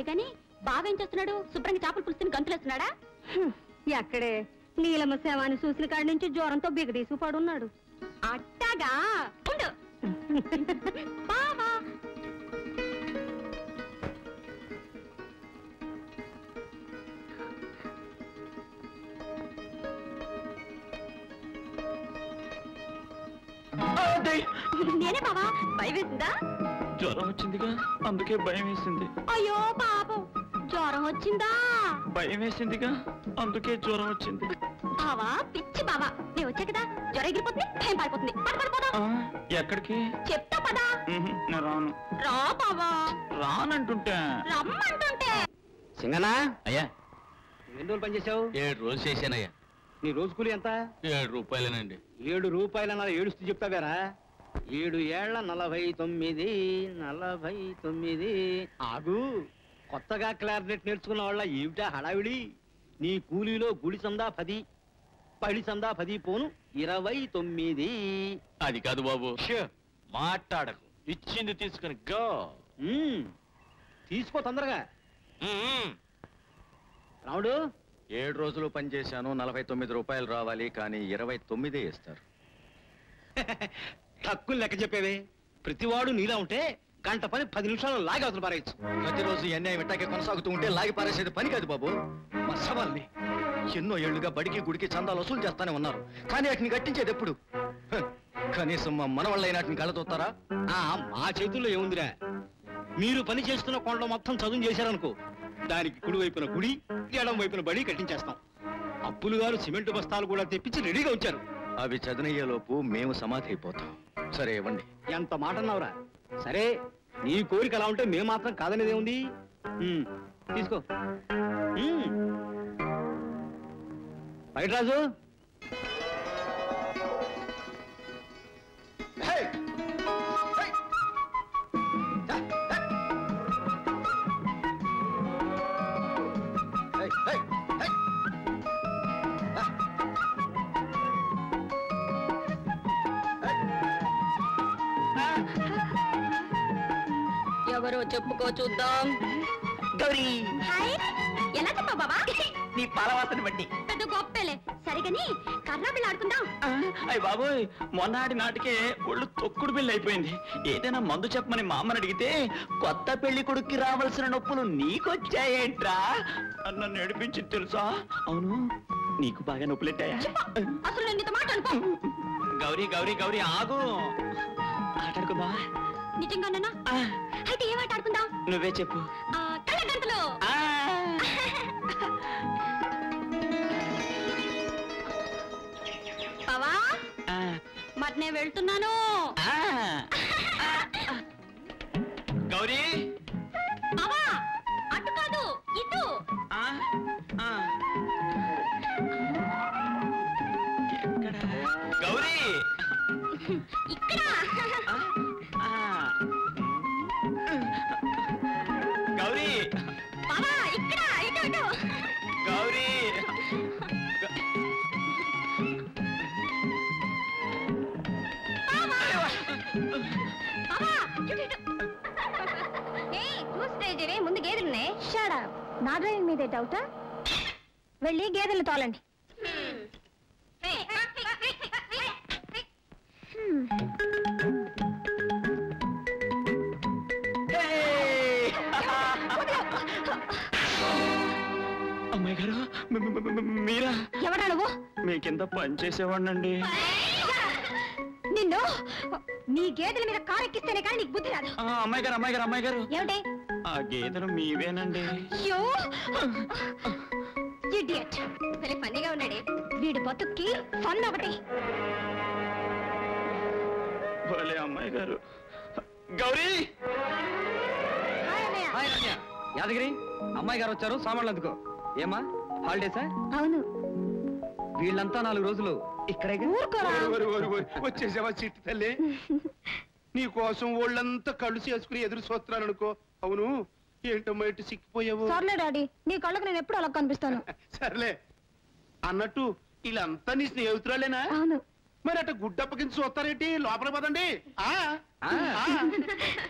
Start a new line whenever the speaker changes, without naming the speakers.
గాని బాగా ఏం చేస్తున్నాడు శుభ్రంగా చేపలు పులుసుని గంతులేస్తున్నాడా
ఎక్కడే నీలమ్మ శవాన్ని చూసిన కాడి నుంచి జ్వరంతో బిగదీసు పడున్నాడు
అట్టాగా ఉండు బావా నేనే బావా భయం వేసిందా
జ్వరం వచ్చిందిగా అందుకే భయం వేసింది
అయ్యో పాపం జ్వరం వచ్చిందా
భయం వేసిందిగా అందుకే జ్వరం వచ్చింది
బావా పిచ్చి బావా నేను వచ్చా కదా జ్వరం ఎగిరిపోతుంది భయం పడిపోతుంది పద పద పద
ఆ, ఎక్కడికి
చెప్తా పదా
ఉహు, నేను రాను
రా బావా
రానంటుంటా
రమ్మంటుంటే
సింగనా
అయ్యా
ఎన్ని రోజులు పనిచేసావు
ఏడు రోజులు చేశానయ్యా
నీ రోజు కూలి ఎంత
ఏడు రూపాయలేనండి
ఏడు రూపాయల ఏడుస్తూ చెప్తావేరా ఏడు ఏళ్ల నలభై తొమ్మిది నలభై తొమ్మిది ఆగు కొత్తగా క్లారినెట్ నేర్చుకున్న వాళ్ళ ఏమిటా హడావిడి నీ కూలీలో గుడి చందా పది పడి చందా పది పోను ఇరవై తొమ్మిది
అది కాదు బాబు
షూ.
మాట్లాడకు ఇచ్చింది తీసుకుని గో
మ్మ్. తీసుకో తొందరగా రాముడు
ఏడు రోజులు పనిచేశాను నలభై తొమ్మిది రూపాయలు రావాలి కానీ ఇరవై తొమ్మిదే ఇస్తారు
తక్కువ లెక్క చెప్పేవే ప్రతివాడు నీలా ఉంటే గంట పని పది నిమిషాలు లాగి అవతల పారేయచ్చు
ప్రతిరోజు ఈ అన్యాయం ఇట్టాకే కొనసాగుతూ ఉంటే లాగి పారేసేది పని కాదు బాబు మా సవాల్ని ఎన్నో ఏళ్లుగా బడికి గుడికి చందాలు వసూలు చేస్తానే ఉన్నారు కానీ వాటిని కట్టించేది ఎప్పుడు హ, కనీసం మా మన వల్ల అయినటిని కళ్ళతోస్తారా
ఆ మా చేతుల్లో ఏముందిరా మీరు పని చేస్తున్న కొండ మొత్తం చదువు చేశారనుకో దానికి కుడి వైపున గుడి ఎడం వైపున బడి కట్టించేస్తాం అప్పులు గారు సిమెంట్ బస్తాలు కూడా తెప్పించి రెడీగా ఉంచారు
అవి చదినయ్యేలోపు మేము సమాధి అయిపోతాం సరే ఇవ్వండి
ఎంత మాట అన్నావురా సరే నీ కోరిక అలా ఉంటే మేము మాత్రం కాదనేది ఏముంది ఉమ్, తీసుకో ఉమ్. బయట రాజు
ఎవరో చెప్పుకో చూద్దాం
గౌరీ
హాయ్ ఎలా చెప్పావు బాబా
నీ పాలవాసన బట్టి
పెద్ద గొప్పలే సరిగని కర్ణా బిళ్ళ ఆడుకుందాం
అయ్య బాబోయ్ మొన్నటి నాటికే ఒళ్ళు తొక్కుడు పెళ్లి అయిపోయింది ఏదైనా మందు చెప్పమని మా అమ్మని అడిగితే కొత్త పెళ్లి కొడుక్కి రావాల్సిన నొప్పులు నీకొచ్చాయేంట్రా అని నన్ను నడిపించి తెలుసా అవును నీకు బాగా నొప్పులెట్టాయా
అసలు నేను నీతో మాట అనుకో
గౌరీ గౌరీ గౌరీ ఆగు ఆటాడుకోబా
నిజంగానా అయితే ఏం ఆట ఆడుకుందాం
నువ్వే చెప్పు
ఆ, కళ్ళగంతలు
ఆ
బావా
ఆ,
మరి నేను వెళ్తున్నాను
ఆ. గౌరీ
బావా అటు కాదు ఇటు
ఆ, ఆ. ఎక్కడ? గౌరీ
ఇక్కడ
ఆ, ఆ. గౌరీ
బావా ఇక్కడ ఇటు ఇటు
గౌరీ
బావా ఇటు ఇటు ఏయ్ చూస్తే ముందు గేదెలున్నాయి
షడా నా డ్రైవింగ్ మీదే డౌటా వెళ్ళి గేదెలు తోలండి
అమ్మాయి గారు మీ- మీ- మీ- మీ- మీరా
ఎవడా నువ్వు
మీ కింద పని చేసేవాడినండి
నిన్ను నీ గేదెల మీద కారెక్కిస్తేనే కానీ నీకు బుద్ధి రాదు
ఆ, అమ్మాయి గారు అమ్మాయి గారు అమ్మాయి గారు
ఏమిటి
ఆ గేదెలు మీవేనండి
యో ఇడియట్
భలే ఫన్నీగా ఉన్నాడే
వీడి బతుక్కి ఫన్ ఒకటి
భలే అమ్మాయి గారు గౌరీ
హాయ్ అన్నయ్య.
హాయ్ రమ్య యాదగిరి అమ్మాయి గారు వచ్చారు సామాన్లు అందుకో ఏమా హాలిడేసా
అవును
వీళ్ళంతా నాలుగు రోజులు ఇక్కడే
ఊరుకోరా
ఓరి, ఓరి, ఓరి, వచ్చేసావా చిట్టి తల్లి నీ కోసం ఒళ్ళంతా కళ్ళు చేసుకుని ఎదురు చూస్తున్నాను అనుకో అవును ఏంటమ్మా ఇటు సిక్కిపోయావు
సర్లే డాడీ నీ కళ్ళకు నేను ఎప్పుడు అలా కనిపిస్తాను
సర్లే అన్నట్టు వీళ్ళంతా నీ స్నేహితురాలేనా
అవును
మరి అట్ట గుడ్డప్పకించి చూస్తారేంటి లోపల పదండి ఆ, ఆ.